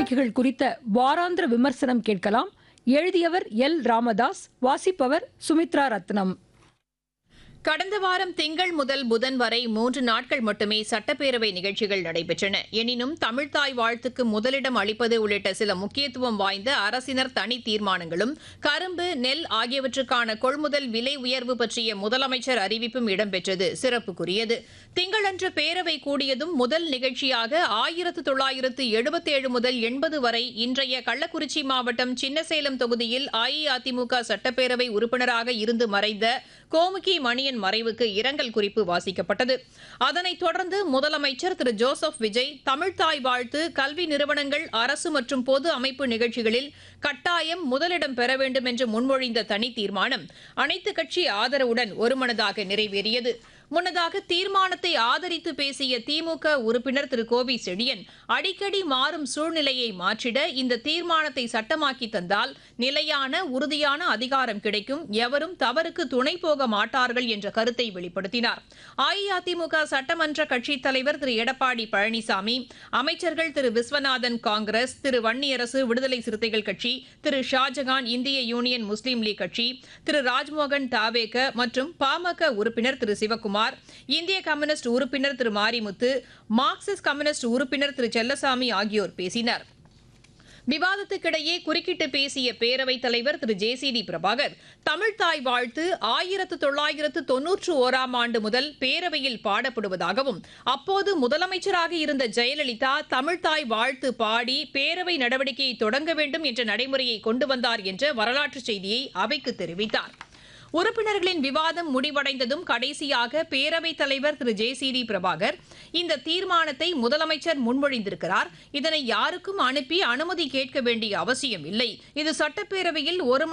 நடவடிக்கைகள் குறித்த வாராந்திர விமர்சனம் கேட்கலாம் எழுதியவர் எல் ராமதாஸ் வாசிப்பவர் சுமித்ரா ரத்னம் கடந்த வாரம் திங்கள் முதல் புதன் வரை மூன்று நாட்கள் மட்டுமே சட்டப்பேரவை நிகழ்ச்சிகள் நடைபெற்றன எனினும் தமிழ்தாய் வாழ்த்துக்கு முதலிடம் அளிப்பது உள்ளிட்ட சில முக்கியத்துவம் வாய்ந்த அரசினர் தனி தீர்மானங்களும் கரும்பு நெல் ஆகியவற்றுக்கான கொள்முதல் விலை உயர்வு பற்றிய முதலமைச்சர் அறிவிப்பும் இடம்பெற்றது சிறப்புக்குரியது திங்களன்று பேரவை கூடியதும் முதல் நிகழ்ச்சியாக ஆயிரத்து தொள்ளாயிரத்து எழுபத்தேழு முதல் எண்பது வரை இன்றைய கள்ளக்குறிச்சி மாவட்டம் சின்னசேலம் தொகுதியில் அஇஅதிமுக சட்டப்பேரவை உறுப்பினராக இருந்து மறைந்த கோமுகி மணியன் மறைவுக்கு இரங்கல் குறிப்பு வாசிக்கப்பட்டது அதனைத் தொடர்ந்து முதலமைச்சர் திரு ஜோசப் விஜய் தமிழ்தாய் வாழ்த்து கல்வி நிறுவனங்கள் அரசு மற்றும் பொது அமைப்பு நிகழ்ச்சிகளில் கட்டாயம் முதலிடம் பெற வேண்டும் என்று முன்மொழிந்த தனி தீர்மானம் அனைத்துக் கட்சி ஆதரவுடன் ஒருமனதாக நிறைவேறியது முன்னதாக தீர்மானத்தை ஆதரித்து பேசிய திமுக உறுப்பினர் திரு கோவி செழியன் அடிக்கடி மாறும் சூழ்நிலையை மாற்றிட இந்த தீர்மானத்தை சட்டமாக்கி தந்தால் நிலையான உறுதியான அதிகாரம் கிடைக்கும் எவரும் தவறுக்கு துணை போக மாட்டார்கள் என்ற கருத்தை வெளிப்படுத்தினார் அஇஅதிமுக சட்டமன்ற கட்சித் தலைவர் திரு எடப்பாடி பழனிசாமி அமைச்சர்கள் திரு விஸ்வநாதன் காங்கிரஸ் திரு வன்னியரசு விடுதலை சிறுத்தைகள் கட்சி திரு ஷாஜகான் இந்திய யூனியன் முஸ்லீம் லீக் கட்சி திரு ராஜ்மோகன் தாவேக மற்றும் பாமக உறுப்பினர் திரு சிவக்குமார் இந்திய கம்யூனிஸ்ட் உறுப்பினர் திரு மாரிமுத்து மார்க்சிஸ்ட் கம்யூனிஸ்ட் உறுப்பினர் திரு செல்லசாமி ஆகியோர் பேசினர் விவாதத்துக்கிடையே குறுக்கிட்டு பேசிய பேரவைத் தலைவர் Thiru J C D Prabhakar தமிழ்தாய் வாழ்த்து ஆயிரத்து தொள்ளாயிரத்து தொன்னூற்று ஓராம் ஆண்டு முதல் பேரவையில் பாடப்படுவதாகவும் அப்போது முதலமைச்சராக இருந்த ஜெயலலிதா தமிழ்தாய் வாழ்த்து பாடி பேரவை நடவடிக்கையை தொடங்க வேண்டும் என்ற நடைமுறையை கொண்டு வந்தார் என்ற வரலாற்று செய்தியை அவைக்கு தெரிவித்தார் உறுப்பினர்களின் விவாதம் முடிவடைந்ததும் கடைசியாக பேரவைத் தலைவர் Thiru J C D Prabhakar இந்த தீர்மானத்தை முதலமைச்சர் முன்மொழிந்திருக்கிறார் இதனை யாருக்கும் அனுப்பி அனுமதி கேட்க வேண்டிய அவசியம் இல்லை இது சட்டப்பேரவையில் ஒரு